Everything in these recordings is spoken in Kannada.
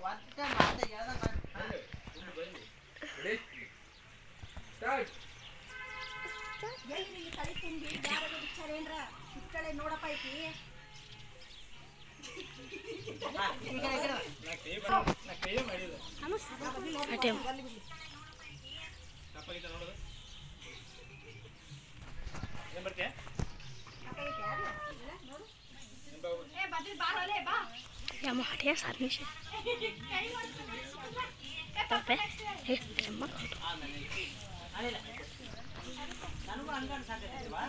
ಒಟ್ಟ ಮಾತ ಹೇಳ್ದಂಗ್ ಮಾಡ್- ಎಲ್ಲಿ ತಲೆ ತುಂಬಿ ಬ್ಯಾರದ ವಿಚಾರ ಏನ್ರ ಇಕ್ಕಳೆ ನೋಡಪ್ಪ ಐತಿ ಹಾ, ಈ ಕಡೆ, ಈ ಕಡೆ ಬಾ. Ja, maar det er sant ikke. Pappa, hei, mamma. ಅಲ್ಲಿಲ್ಲ. ನನಗೂ ಹಂಗ ಅನ್ಸಾಕತ್ತೈತಿವಾ?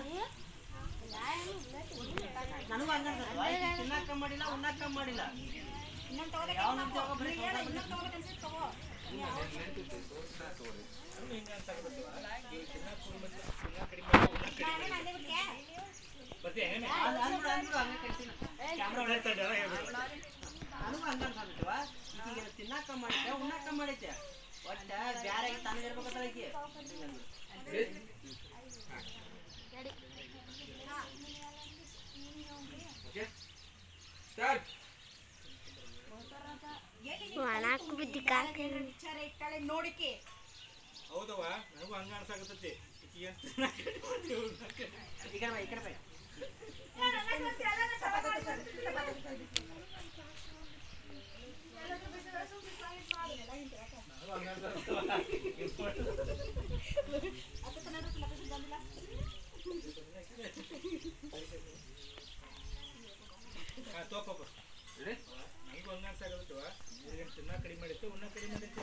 ನನಗೂ ಹಂಗ ಅನ್ಸಾಕತ್ತೈತಿವಾ? ಈಕಿ ತಿನ್ನಾಕ ಮಾಡಿಲ್ಲ ಉಣ್ಣಾಕ ಮಾಡಿಲ್ಲ ಇನ್ನೊಂದ್ ತಗೋಬೇಕ ಯಾವ ನಮ್ಗೆ ಒಬ್ಬರೇ ನೀ ಹೇಳು, ಇನ್ನೊಂದ್ ತಗೋಬೇಕ ಅನ್ಸುತ್ತೆ ತಗೋ ನಾನೇನ್ ಅಲ್ಲೇ ಬಿಡ್ಲೆ? ಅದು ಅಂದ್ಬಿಡು, ಅಂದ್ಬಿಡು, ಹಂಗ ಕಳ್ಸಿಲ್ಲ. ಕ್ಯಾಮ್ರಾ ಒಳಗೆ ನನಗೂ ಹಂಗ ಅನ್ಸಾಕತ್ತೈತಿವಾ? ಈಕಿಗೆ ತಿನ್ನಾಕ ಮಾಡೈತೆ ಉಣ್ಣಾಕ ಮಾಡೈತೆ ಒಟ್ಟ ಬ್ಯಾರೆ ತನಗಿರ್ಬೇಕಂತ ಈಕಿ ಹಿಂಗಂದ್ರು. ಎಲ್ಲಿ ನೀ ಒಣಾಕ್ ಬುದ್ಧಿ ಕಾಕ ಏನ್ರ ವಿಚಾರ ಇಕ್ಕಳೆ ನೋಡಿಕೆ ಹೌದವ ನನಗೂ ಹಂಗ ಅನ್ಸಾಕತ್ತೈತಿ ಈಕಿ ಅಂತ ಈ ಕಡೆ ಬಾ, ಈ ಕಡೆ ಬಾ. ಹಾ ತೋಪಪ್ಪ ನನಗೂ ಹಂಗ ಅನ್ಸಾಕತ್ತೈತಿವ ಈಗ ತಿನ್ನ ಕಡಿಮೆ ಮಾಡೈತೆ ಉಣ್ಣ ಕಡಿಮೆ ಮಾಡೈತೆ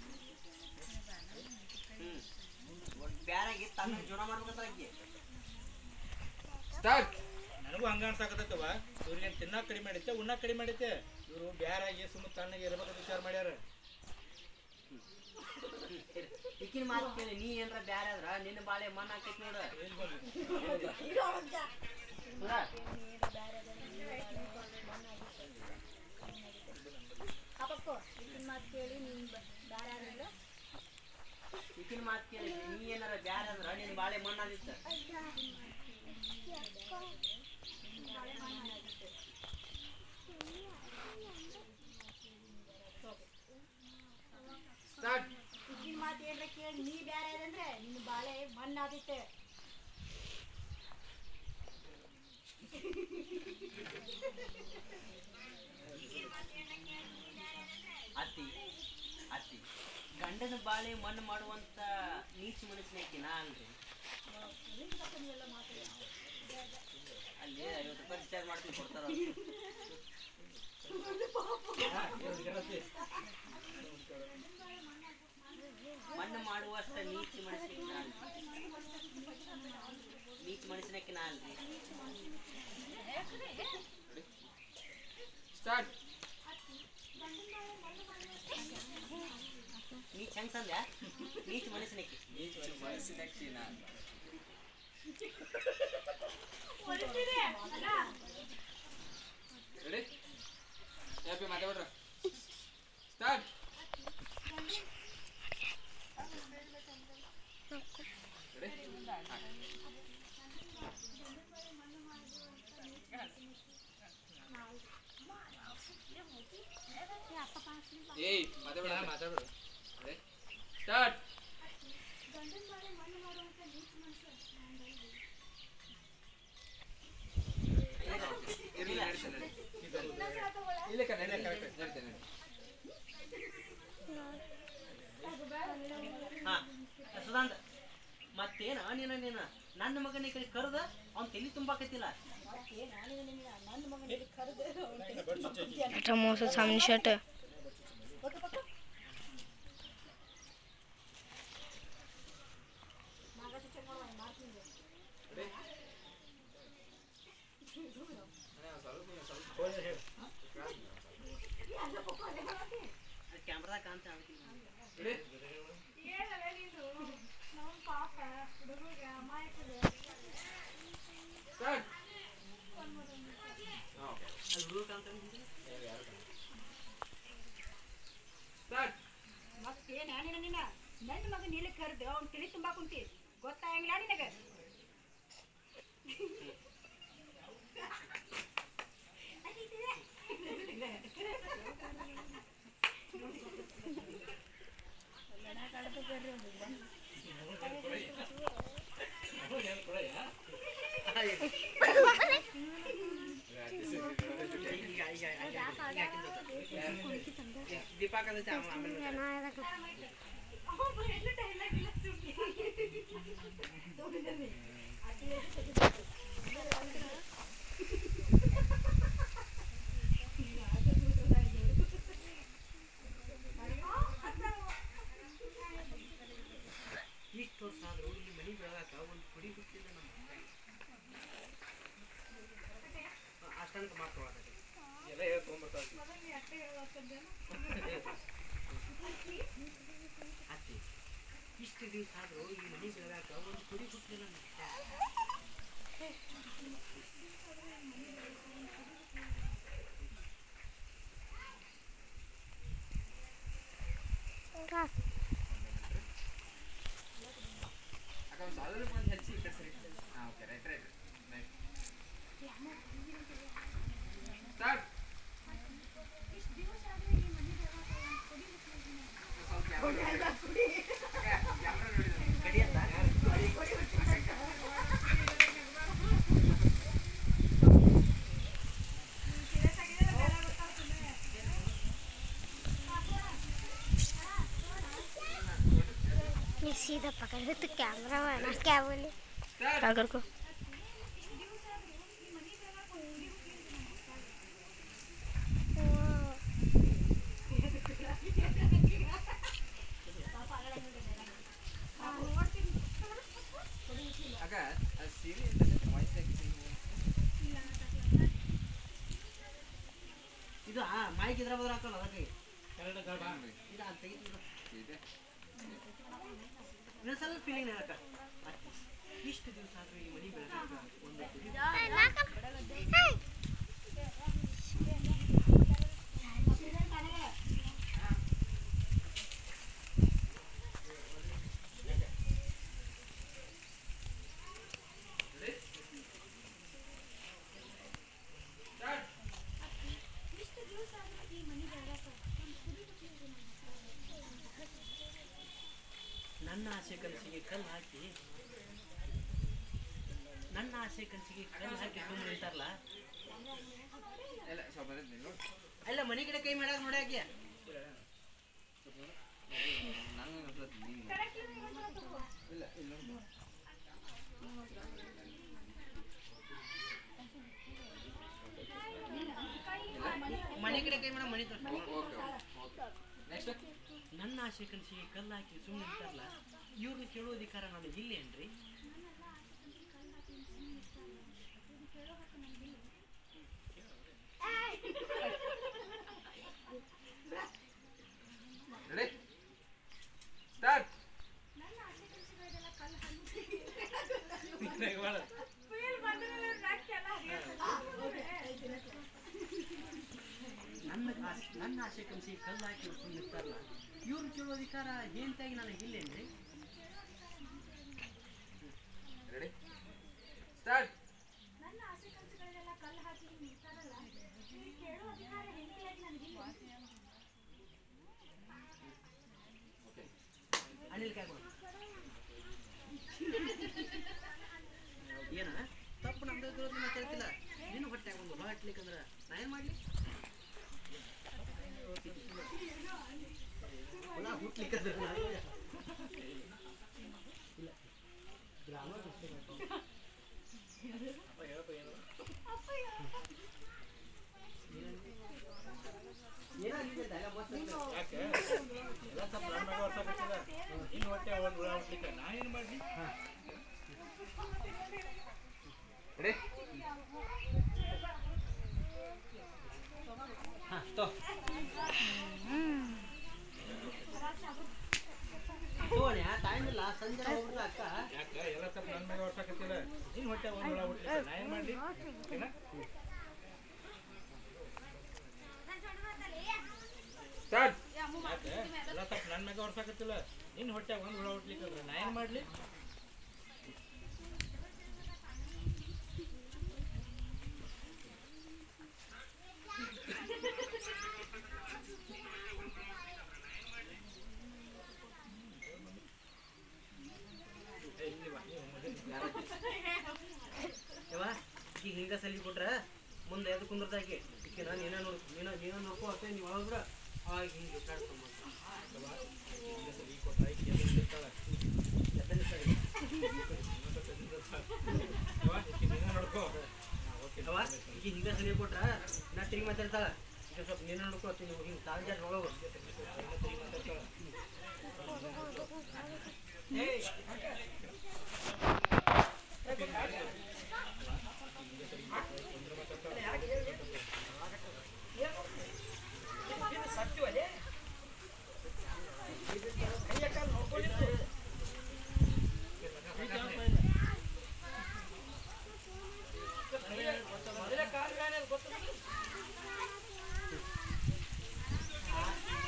ಹ್ಮ್. ಒಟ್ ಬ್ಯಾರಾಗಿ ತನ್ನ ಜೀವನ ಮಾಡ್ಬೇಕಂತ ಆಕಿ ನನಗೂ ಹಂಗ ಅನ್ಸಾಕತ್ತೈತವ ಇವ್ರಿಗೆ ತಿನ್ನ ಕಡಿಮೆ ಮಾಡೈತೆ ಉಣ್ಣ ಕಡಿಮೆ ಮಾಡೈತೆ ಇವರು ಬ್ಯಾರಾಗಿ ಸುಮ್ಮ ತಣ್ಣಗೆ ಇರ್ಬೇಕಂತ ವಿಚಾರ ಮಾಡ್ಯಾರ ಈಕಿನ ಮಾತು ಕೇಳಿ ನೀ ಏನ್ರ ಬ್ಯಾರೆ ಆದ್ರ ನಿನ್ನ ಬಾಳೆ ಮಣ್ಣು ಹಾಕೈತಿ ನೋಡ ಏನ್ ಬಂದು ಹೌದಾ? ಅಪ್ಪಕ್ಕೋ ಇದನ್ನ ಮಾತು ಕೇಳಿ ನೀನ್ ಬೇರೆ ಯಾರಿಲ್ಲ ಈಕಿನ ಮಾತು ಕೇಳಿ ನೀ ಏನಾರ ಬ್ಯಾರೆ ಆದ್ರ ನಿನ್ನ ಬಾಳೆ ಮಣ್ಣು ಆಗಿತ್ತ ಈಗಿನ ಮಾತು ಏನ್ರ ಕೇಳಿ ನೀ ಬ್ಯಾರೆ ಅದಂದ್ರೆ ನಿನ್ನ ಬಾಳೆ ಮಣ್ಣಾದಿತ್ತೆ ಅತ್ತಿ ಅತ್ತಿ ಗಂಡನ ಬಾಳೆ ಮಣ್ಣು ಮಾಡುವಂತ ನೀಚ ಮನಸ್ಸಿನ ನಾ ಅಲ್ರಿ ಅಲ್ಲಿ ಐವತ್ತು ರೂಪಾಯಿ ರಿಚಾರ್ಜ್ ಮಾಡ್ತೀನಿ ಕೊಡ್ತಾರ ಮಣ್ಣು ಮಾಡುವಷ್ಟ ನೀಚ ಮನಸ್ಸಿನ ನಾ ಅಲ್ರಿ ನೀಚ ಮನಸ್ಸಿನಕ್ಕೆ ನಾ ಅಲ್ರಿ ನೀಚ್ ಹೆಂಗ್ ತಂದ್ಯಾ ನೀಚ ಮನಸ್ಸಿನಕ್ಕೆ ಏಯ್ ಮಾತಾಡ ಮಾತಾಡ್ಬಿಡು ಸ್ಟಾರ್ಟ್ ಇರ್ಲಿ ನಡೀತದೆ ಇಲ್ಲ ಕನ್ನಡ ಕರೆಕ್ಟ್ ನಡೀತದೆ ಹಾ ಸುಧಾಂತ ಮತ್ತೇನ ನೀನ ನೀನ ನನ್ನ ಮಗನ ಈ ಕಡೆ ಕರೆದ ಅವ್ನ್ ತಲಿ ತುಂಬಾಕತ್ತಿಲ್ಲ Eta måste samköta. ಕ್ಯಾಮ್ರಾದಾಗ ಕಾಣ್ತಾ ಸ್ಟಾರ್ಟ್ ಅಲ್ಲಿ ಹುಡುಗ ಕಾಣ್ತಾನೆ ಸ್ಟಾರ್ಟ್ ಮತ್ತೇನ ನಿನ್ನ ನಿನ್ನ ನನ್ನ ಮಗ ನೀಲಿ ಕರೆದು ಅವ್ನು ತಿಳಿ ತುಂಬಾ ಕುಂತಿ ಗೊತ್ತಾಗಂಗಿಲ್ಲ ನಿನಗೆ ಈಗ ಈಗ ಈಗ ದೀಪಾಕ್ ಅಂತ ಆಮೇಲೆ ಇಷ್ಟು ವರ್ಷ ಆದ್ರೂ ಈ ಮನೆ ಬೆಳಗಾಕ ಒಂದು ಕುಡಿ ಹುಟ್ಟಿಲ್ಲ ನಮ್ಮ ಅಷ್ಟಂತ ಮಾಡ್ಕೊಳಕ್ಕೆ ಎಲ್ಲ ಹೇಳಿ ತೊಗೊಂಬರ್ತಾವ ಅತ್ತಿ ಇಷ್ಟು ದಿವಸ ಆದ್ರೂ ಈ ಮನೆ ಬೆಳಗಾಕ ಒಂದು ಕುಡಿ ಹುಟ್ಟಿಲ್ಲ ನಮ್ಮ ಅಕ್ಕ ಒಂದು ಸಾಲಲ್ಲಿ ಒಂದು ಹೆಚ್ಚಿ ಈ ಕಡೆ ಸರಿ ಹಾಂ okay right right right start ये सीधा पकड़ ले तो कैमरा है ना क्या बोले सागर को ಅಕ್ಕ ಅದು ಸೀರೆ ವಾಯ್ಸ್ ಹಾಕಿ ಇದು ಆ ಮೈಕ್ ಇದ್ರ ಬದ್ರ ಹಾಕಲ್ಲ ಅದಕ್ಕೆ ಕನ್ನಡ ಗಾಢ ಇದು ಅಂತ ತೆಗಿತಿದ್ರು ಇದೆ ಇನ್ನೊಂದು ಸ್ವಲ್ಪ ಫೀಲಿಂಗ್ ಹೇಳಕ್ಕ ಇಷ್ಟು ದಿವಸ ಆದ್ರೂ ಈ ಮನೆ ಬೆಳಗಾಕ ಒಂದು ಕುಡಿ ನನ್ನ ಆಸೆ ಕನಸಿಗೆ ಕಲ್ಲು ಹಾಕಿ ನನ್ನ ಆಸೆ ಕನಸಿಗೆ ಕಲ್ಲು ಹಾಕಿ ಸುಮ್ಮನೆ ನಿಂತಾರಲ್ಲ ಎಲ್ಲ ಸ್ವಲ್ಪ ಬಂದೈತೆ ನೀನು ಅಲ್ಲ ಮನೆ ಕಡೆ ಕೈ ಮಾಡಾಕ ನೋಡ್ಯಾಕೆ ನಾನು ಅನ್ಸತ್ತೆ ನೀನು ಇಲ್ಲ ಇಲ್ಲ ಮನೆ ಕಡೆ ಕೈ ಮಾಡ ಮನೆ ತೋರಿಸ ಓಕೆ ಓಕೆ ನೆಕ್ಸ್ಟ್ ನನ್ನ ಆಸೆ ಕನಸಿಗೆ ಕಲ್ಲು ಹಾಕಿ ಸುಮ್ಮನೆ ನಿಂತಾರಲ್ಲ ಇವ್ರನ್ನ ಕೇಳೋ ಅಧಿಕಾರ ನನಗೆ ಇಲ್ಲೇನ್ರಿ ರೆಡಿ ಸ್ಟಾರ್ಟ್ ನನ್ನ ಆಸೆ ನನ್ನ ಆಸೆ ಕನಸಿಗೆ ಕಲ್ಲು ಹಾಕಿ ಇವ್ರು ಸುಮ್ಮನೆ ನಿಂತಾರಲ್ಲ ಇವ್ರನ್ನ ಕೇಳೋ ಅಧಿಕಾರ ಏಂತಾಗಿ ನನಗೆ ಇಲ್ಲೇನ್ರಿ ರೆಡಿ ಸ್ಟಾರ್ಟ್ ಅನಿಲ್ ಕಾಯ್ಕೊಡು ಏನ ತಪ್ಪು ನಮ್ದು ಇದ್ರದ್ದು ಮಾತಾಡ್ತಿಲ್ಲ ನೀನು ಹೊಟ್ಟೆ ಒಂದು ಹೊಳ ಹಟ್ಲಿಕ್ಕಂದ್ರ ನಾ ಏನ್ ಮಾಡ್ಲಿ ಹೊಲ ಹುಟ್ಲಿಕ್ಕಂದ್ರ ನಾ ಏನ್- ಇಲ್ಲ. ಗ್ರಾಮ ಅಷ್ಟೇ ಗೊತ್ತು. ಏನಾಗಿದೆ ಅಂತ ಎಲ್ಲ ಮಸ್ತ್ ಐತೆ. ಯಾಕೆ ಎಲ್ಲ ಸ್ವಲ್ಪ ನನ್ನ ಮಗ ವರ್ಷಾಕತ್ತಿಲ್ಲ ಇನ್ನು ಹೊಟ್ಟೆ ಒಂದು ಹುಳ ಹುಟ್ಲಿಕ್ಕೆ ನಾ ಏನು ಮಾಡಲಿ ರೆಡಿ ಹಾ, ತೋ. ತಗೋಣ್ಯಾ, time ಇಲ್ಲ, ಸಂಜೆ ಹೋಗ್ಬಿಡ್ತ ಅಕ್ಕ ಯಾಕೆ ಎಲ್ಲ ಸ್ವಲ್ಪ ನನ್ನ ಮಗ ವರ್ಷಾಕತ್ತಿಲ್ಲ ಇನ್ನು ಹೊಟ್ಟೆ ಒಂದು ಹುಳ ಹುಟ್ಲಿಕ್ಕೆ ನಾ ಏನು ಮಾಡಲಿ ಏನ ಸ್ಟಾರ್ಟ್ ಯಾಕೆ ಎಲ್ಲ ಸ್ವಲ್ಪ ನನ್ನ ಮಗ ವರ್ಷಾಕತ್ತಿಲ್ಲ ನಿನ್ನ ಹೊಟ್ಟೆ ಒಂದು ಹುಳ ಹುಟ್ಲಿಕ್ಕೆ ಅಂದ್ರೆ ನಾ ಏನು ಮಾಡಲಿ ಕುಂದಿರ್ತಾಕೆ ಈಕೆ ನಾನು ಏನ ನೋಡ್ ನೀನ ನೀನ ನೋಡ್ಕೋ ಅಷ್ಟೇ ನೀವು ಒಳಗ್ರ ಅವಾಗ ಹಿಂಗೆ ಕಾಡ್ಕೊಂಡ್ ಈ ಕೊಟ್ಟ ಆಯ್ಕೆ ಎಲ್ಲಿ ಇರ್ತಾಳೆ ನೀನು ನೋಡ್ಕೋ ಓಕೆ ಅವ ಈಗ ಹಿಂಗ ಸರಿ ಕೊಟ್ರ ನಾ ತಿರುಗಿ ಮಾತಾಡ್ತಾಳ ಈಗ ಸ್ವಲ್ಪ ನೀನ ನೋಡ್ಕೋ ನೀವು ಹಿಂಗೆ ತಾಳ ಜಾರ ಒಳಗು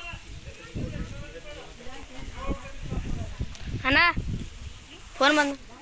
ಅಣ್ಣ ಫೋನ್ ಬಂದು